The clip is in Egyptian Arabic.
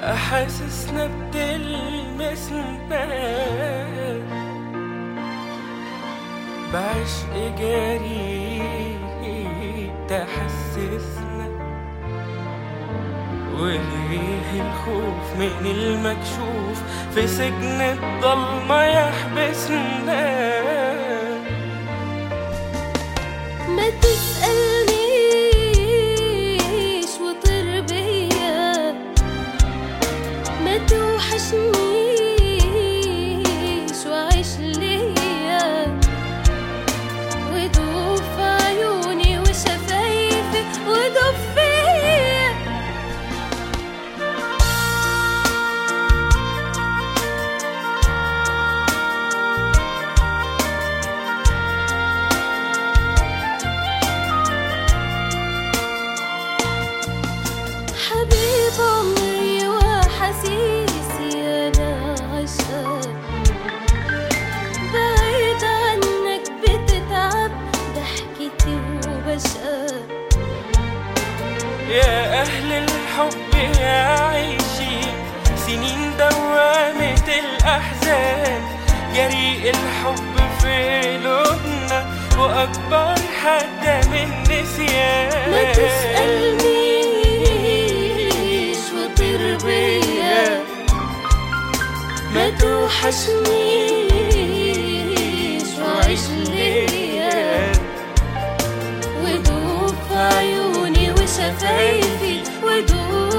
أحاسسنا بتلمسنا بعشق جريء تحسسنا وليه الخوف من المكشوف في سجن الضلمة يحبسنا ما تسألنيش وطر بيا ما توحشنيش وعيش ليا ودوب في عيوني وشفايفي ودوب فيا حبيب عمري وحسيسي أنا عشقك بعيد عنك بتتعب ضحكتي وبشقى يا أهل الحب يا عايشين سنين دوامة الأحزان جريء الحب في قلوبنا وأكبر حتى من نسيان ما تسألنيش وطير بيا ما توحشنيش وعيش ليا ودوب في عيوني وشفايفي ودوب